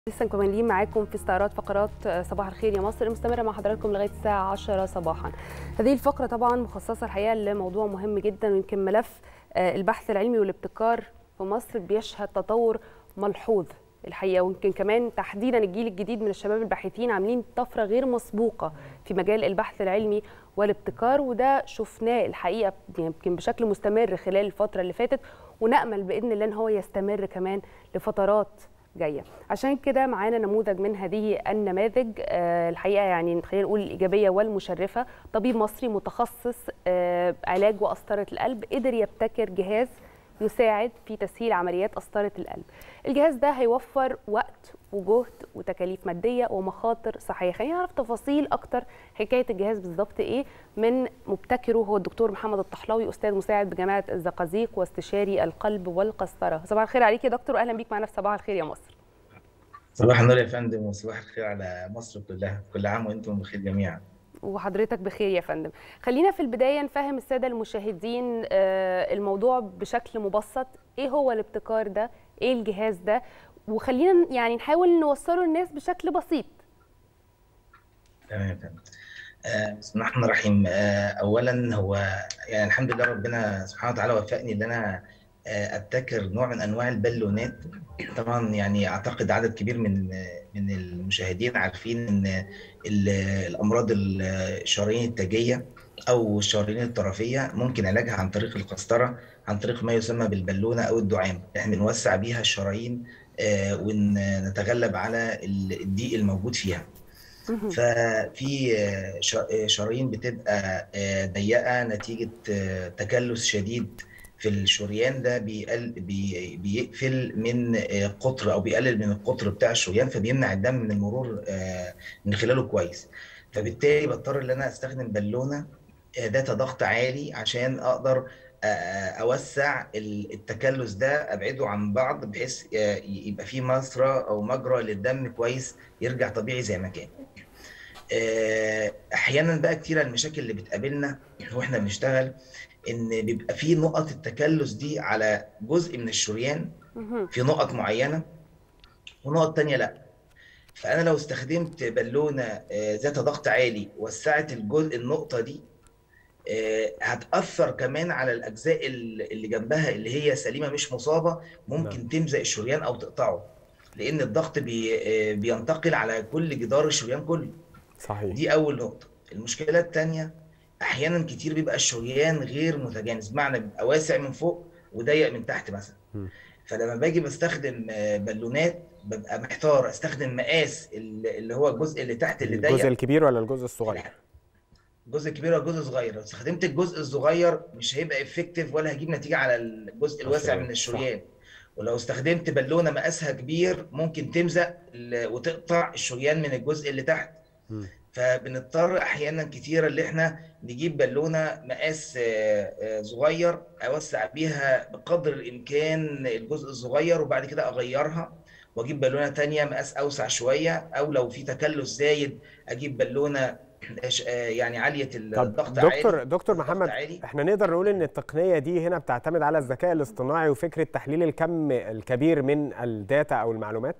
لسه مكملين معاكم في استعراض فقرات صباح الخير يا مصر مستمره مع حضراتكم لغايه الساعه 10 صباحا. هذه الفقره طبعا مخصصه الحقيقه لموضوع مهم جدا ويمكن ملف البحث العلمي والابتكار في مصر بيشهد تطور ملحوظ الحقيقه ويمكن كمان تحديدا الجيل الجديد من الشباب الباحثين عاملين طفره غير مسبوقه في مجال البحث العلمي والابتكار وده شفناه الحقيقه يمكن بشكل مستمر خلال الفتره اللي فاتت ونامل باذن الله ان هو يستمر كمان لفترات جايه عشان كده معانا نموذج من هذه النماذج آه الحقيقه يعني خلينا نقول الايجابيه والمشرفه طبيب مصري متخصص آه علاج وقسطره القلب قدر يبتكر جهاز يساعد في تسهيل عمليات قسطره القلب الجهاز ده هيوفر وقت وجهد وتكاليف ماديه ومخاطر صحيه خلينا نعرف تفاصيل اكتر حكايه الجهاز بالظبط ايه من مبتكره هو الدكتور محمد الطحلاوي استاذ مساعد بجامعه الزقازيق واستشاري القلب والقسطره صباح الخير عليك يا دكتور واهلا بيك معنا في صباح الخير يا مصر صباح النور يا فندم وصباح الخير على مصر كلها كل عام وانتم بخير جميعا وحضرتك بخير يا فندم خلينا في البدايه نفهم الساده المشاهدين الموضوع بشكل مبسط ايه هو الابتكار ده ايه الجهاز ده وخلينا يعني نحاول نوصله للناس بشكل بسيط تمام تمام آه بسم الله الرحمن الرحيم آه اولا هو يعني الحمد لله ربنا سبحانه وتعالى وفقني ان انا آه ابتكر نوع من انواع البالونات طبعا يعني اعتقد عدد كبير من من المشاهدين عارفين ان الامراض الشرايين التاجيه او الشرايين الطرفيه ممكن علاجها عن طريق القسطره عن طريق ما يسمى بالبالونه او الدعام احنا بنوسع بيها الشرايين ونتغلب على الضيق الموجود فيها ففي شرايين بتبقى ضيقه نتيجه تكلس شديد في الشريان ده بيقل بي بيقفل من قطر او بيقلل من القطر بتاع الشريان فبيمنع الدم من المرور من خلاله كويس فبالتالي بضطر ان انا استخدم بالونه ذات ضغط عالي عشان اقدر اوسع التكلس ده ابعده عن بعض بحيث يبقى في مسرى او مجرى للدم كويس يرجع طبيعي زي ما كان احيانا بقى كتير المشاكل اللي بتقابلنا واحنا بنشتغل ان بيبقى في نقط التكلس دي على جزء من الشريان في نقط معينه ونقط تانية لا فانا لو استخدمت بالونه ذات ضغط عالي وسعت الجزء النقطه دي هتاثر كمان على الاجزاء اللي جنبها اللي هي سليمه مش مصابه ممكن نعم. تمزق الشريان او تقطعه لان الضغط بي بينتقل على كل جدار الشريان كله صحيح دي اول نقطه المشكله الثانيه احيانا كتير بيبقى الشريان غير متجانس بمعنى بيبقى واسع من فوق وضيق من تحت مثلا م. فلما باجي بستخدم بالونات ببقى محتار استخدم مقاس اللي هو الجزء اللي تحت اللي ضيق الجزء الكبير ولا الجزء الصغير الجزء الكبير ولا الجزء الصغير لو استخدمت الجزء الصغير مش هيبقى افكتيف ولا هيجيب نتيجه على الجزء الواسع من الشريان صح. ولو استخدمت بالونه مقاسها كبير ممكن تمزق وتقطع الشريان من الجزء اللي تحت م. فبنضطر احيانا كتيره اللي احنا نجيب بالونه مقاس صغير اوسع بيها بقدر الامكان الجزء الصغير وبعد كده اغيرها واجيب بالونه تانية مقاس اوسع شويه او لو في تكلس زايد اجيب بالونه يعني عاليه الضغط دكتور عالي دكتور محمد عالي. احنا نقدر نقول ان التقنيه دي هنا بتعتمد على الذكاء الاصطناعي وفكره تحليل الكم الكبير من الداتا او المعلومات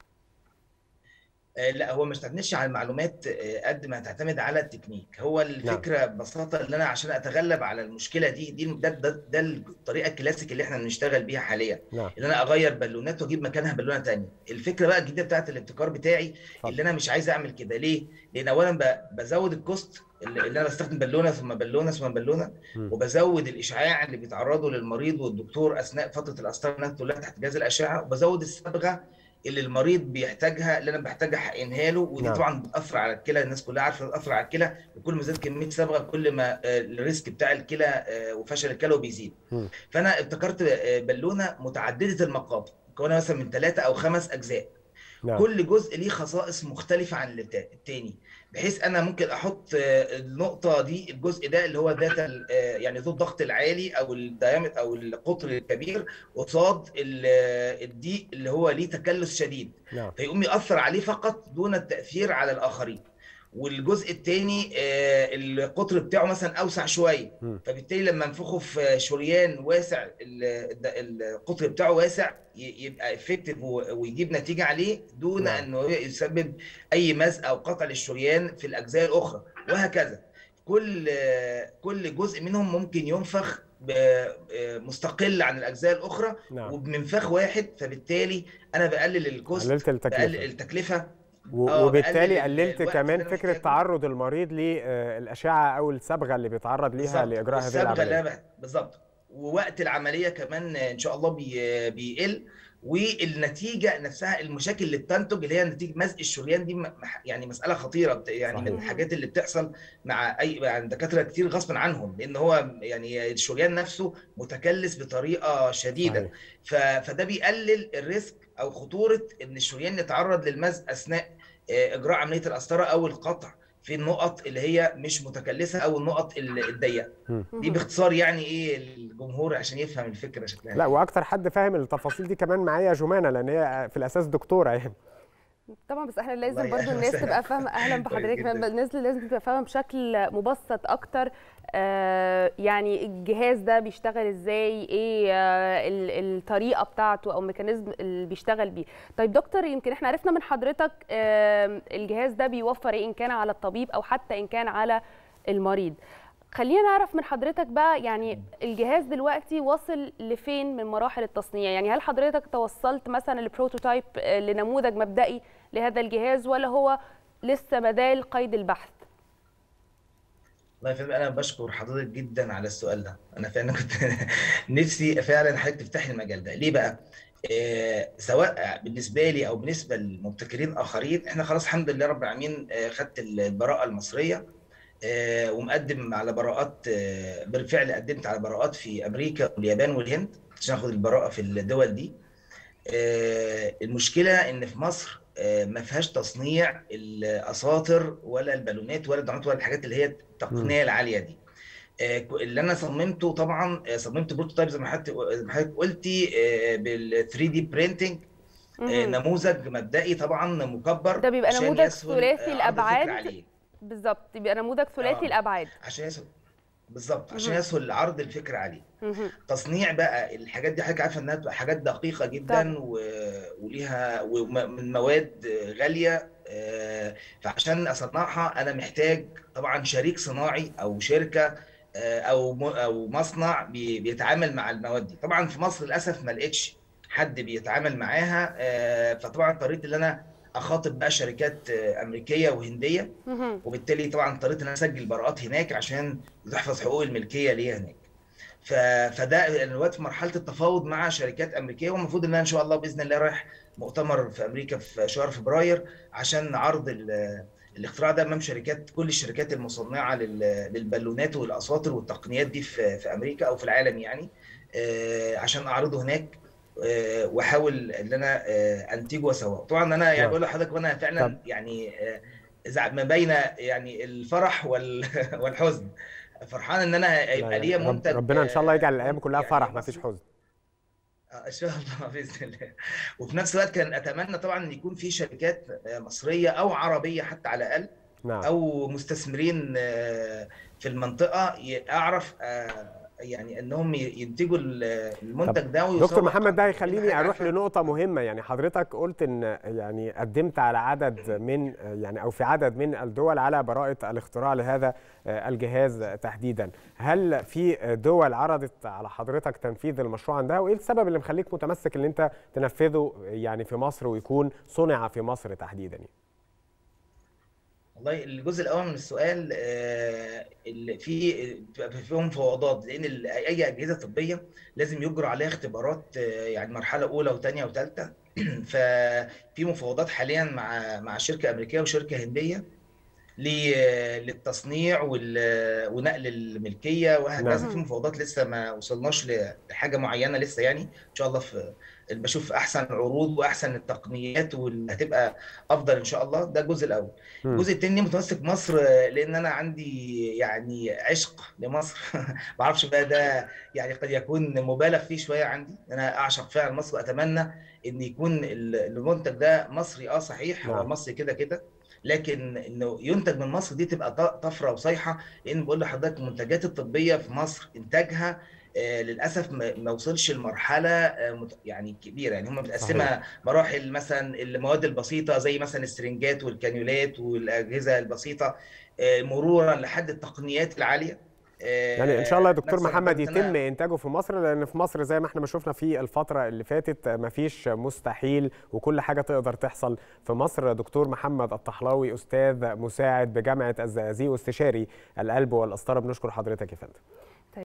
لا هو ما تعتمدش على المعلومات قد ما تعتمد على التكنيك هو الفكره نعم. ببساطه ان انا عشان اتغلب على المشكله دي دي ده, ده, ده الطريقه الكلاسيك اللي احنا بنشتغل بيها حاليا نعم. ان انا اغير بالونات واجيب مكانها بالونه ثانيه الفكره بقى الجديده بتاعت الابتكار بتاعي طب. اللي انا مش عايز اعمل كده ليه لان اولا بزود الكوست اللي انا بستخدم بالونه ثم بالونه ثم بالونه م. وبزود الاشعاع اللي بيتعرضه للمريض والدكتور اثناء فتره القسطره كلها تحت جهاز الاشعه وبزود الصبغه اللي المريض بيحتاجها اللي انا بحتاجها احقنها له ودي نعم. طبعا بتاثر على الكلى الناس كلها عارفه بتاثر على الكلى وكل ما زاد كميه صبغه كل ما الريسك بتاع الكلى وفشل الكلى بيزيد م. فانا ابتكرت بالونه متعدده المقاطع مكونه مثلا من ثلاثه او خمس اجزاء نعم. كل جزء ليه خصائص مختلفه عن التاني بحيث انا ممكن احط النقطه دي الجزء ده اللي هو ذات يعني ذو الضغط العالي او الديامتر او القطر الكبير قصاد الضيق اللي هو ليه تكلس شديد نعم. فيقوم ياثر عليه فقط دون التاثير على الاخرين والجزء الثاني القطر بتاعه مثلا اوسع شويه فبالتالي لما انفخه في شريان واسع القطر بتاعه واسع يبقى افكتيف ويجيب نتيجه عليه دون نعم. انه يسبب اي مزق او قطع للشريان في الاجزاء الاخرى وهكذا كل كل جزء منهم ممكن ينفخ مستقل عن الاجزاء الاخرى نعم. وبمنفاخ واحد فبالتالي انا بقلل الكوست قللت التكلفه بقلل التكلفه وبالتالي قللت كمان فكره تعرض المريض للاشعه او الصبغه اللي بيتعرض ليها لاجراء هذه العمليه بالظبط ووقت العمليه كمان ان شاء الله بي بيقل والنتيجه نفسها المشاكل اللي بتنتج اللي هي نتيجه مزق الشريان دي يعني مساله خطيره يعني صحيح. من الحاجات اللي بتحصل مع اي مع دكاتره كتير غصبا عنهم لان هو يعني الشريان نفسه متكلس بطريقه شديده صحيح. فده بيقلل الريسك او خطوره ان الشريان يتعرض للمزق اثناء اجراء عمليه القسطره او القطع في النقط اللي هي مش متكلسه او النقط الضيقه دي باختصار يعني ايه الجمهور عشان يفهم الفكره شكلها لا واكتر حد فاهم التفاصيل دي كمان معايا جمانه لان هي في الاساس دكتوره يعني طبعا بس احنا لازم برضو الناس تبقى فاهمه اهلا بحضرتك الناس لازم تبقى فاهمه بشكل مبسط اكتر آه يعني الجهاز ده بيشتغل ازاي ايه آه الطريقه بتاعته او الميكانيزم اللي بيشتغل بيه طيب دكتور يمكن احنا عرفنا من حضرتك آه الجهاز ده بيوفر ايه ان كان على الطبيب او حتى ان كان على المريض خلينا نعرف من حضرتك بقى يعني الجهاز دلوقتي وصل لفين من مراحل التصنيع يعني هل حضرتك توصلت مثلا لبروتوتايب لنموذج مبدئي لهذا الجهاز ولا هو لسه بدال قيد البحث الله يفهم انا بشكر حضرتك جدا على السؤال ده انا فعلا كنت نفسي فعلا حضرتك تفتح لي المجال ده ليه بقى آه سواء بالنسبه لي او بالنسبه لمبتكرين اخرين احنا خلاص الحمد لله رب العالمين آه خدت البراءه المصريه آه ومقدم على براءات آه بالفعل قدمت على براءات في امريكا واليابان والهند عشان اخد البراءه في الدول دي آه المشكله ان في مصر ما فيهاش تصنيع الاساطر ولا البالونات ولا الدعامات ولا الحاجات اللي هي التقنيه العاليه دي اللي انا صممته طبعا صممت بروتوتايب زي ما حضرتك قلتي بال 3 دي برينتنج نموذج مبدئي طبعا مكبر ده بيبقى نموذج ثلاثي الابعاد بالظبط بيبقى نموذج ثلاثي آه. الابعاد عشان يسهل بالظبط عشان يسهل عرض الفكره عليه تصنيع بقى الحاجات دي حضرتك عارفه انها بتبقى حاجات دقيقه جدا و... وليها ومن مواد غاليه فعشان اصنعها انا محتاج طبعا شريك صناعي او شركه او م... او مصنع بي... بيتعامل مع المواد دي طبعا في مصر للاسف ما لقيتش حد بيتعامل معاها فطبعا اضطريت ان انا اخاطب بقى شركات امريكيه وهنديه وبالتالي طبعا اضطريت ان انا اسجل براءات هناك عشان تحفظ حقوق الملكيه ليا هناك ف... فده دلوقتي في مرحله التفاوض مع شركات امريكيه والمفروض ان انا ان شاء الله باذن الله رايح مؤتمر في امريكا في شهر فبراير عشان عرض ال... الاختراع ده امام شركات كل الشركات المصنعه لل... للبالونات والاساطر والتقنيات دي في... في امريكا او في العالم يعني آه عشان اعرضه هناك واحاول ان انا انتجه واسوقه طبعا انا يعني بقول لحضرتك وانا فعلا يعني ما بين يعني الفرح والحزن فرحان ان انا هيبقى ليا منتج ربنا ان شاء الله يجعل الايام كلها يعني فرح ما فيش حزن ان شاء الله باذن الله وفي نفس الوقت كان اتمنى طبعا ان يكون في شركات مصريه او عربيه حتى على الاقل نعم. او مستثمرين في المنطقه اعرف يعني انهم ينتجوا المنتج ده دكتور محمد ده هيخليني اروح لنقطه مهمه يعني حضرتك قلت ان يعني قدمت على عدد من يعني او في عدد من الدول على براءه الاختراع لهذا الجهاز تحديدا هل في دول عرضت على حضرتك تنفيذ المشروع عندها وايه السبب اللي مخليك متمسك ان انت تنفذه يعني في مصر ويكون صنع في مصر تحديدا يعني والله الجزء الاول من السؤال اللي في فيهم فوضات لان اي اجهزه طبيه لازم يجرى عليها اختبارات يعني مرحله اولى وثانيه وثالثه ففي مفاوضات حاليا مع مع شركه امريكيه وشركه هنديه للتصنيع ونقل الملكيه وهكذا في مفاوضات لسه ما وصلناش لحاجه معينه لسه يعني ان شاء الله في بشوف احسن عروض واحسن التقنيات واللي هتبقى افضل ان شاء الله ده الجزء الاول الجزء الثاني متمسك مصر لان انا عندي يعني عشق لمصر ما اعرفش بقى ده يعني قد يكون مبالغ فيه شويه عندي انا اعشق فعلا مصر واتمنى ان يكون المنتج ده مصري اه صحيح هو مصري كده كده لكن انه ينتج من مصر دي تبقى طفره وصيحه لان بقول لحضرتك المنتجات الطبيه في مصر انتاجها للاسف ما وصلش لمرحله يعني كبيره يعني هم متقسمه مراحل مثلا المواد البسيطه زي مثلا السرنجات والكانيولات والاجهزه البسيطه مرورا لحد التقنيات العاليه يعني ان شاء الله يا دكتور محمد يتم انتاجه في مصر لان في مصر زي ما احنا ما شفنا في الفتره اللي فاتت ما فيش مستحيل وكل حاجه تقدر تحصل في مصر دكتور محمد الطحلاوي استاذ مساعد بجامعه الزقازيق واستشاري القلب والقسطره بنشكر حضرتك يا فندم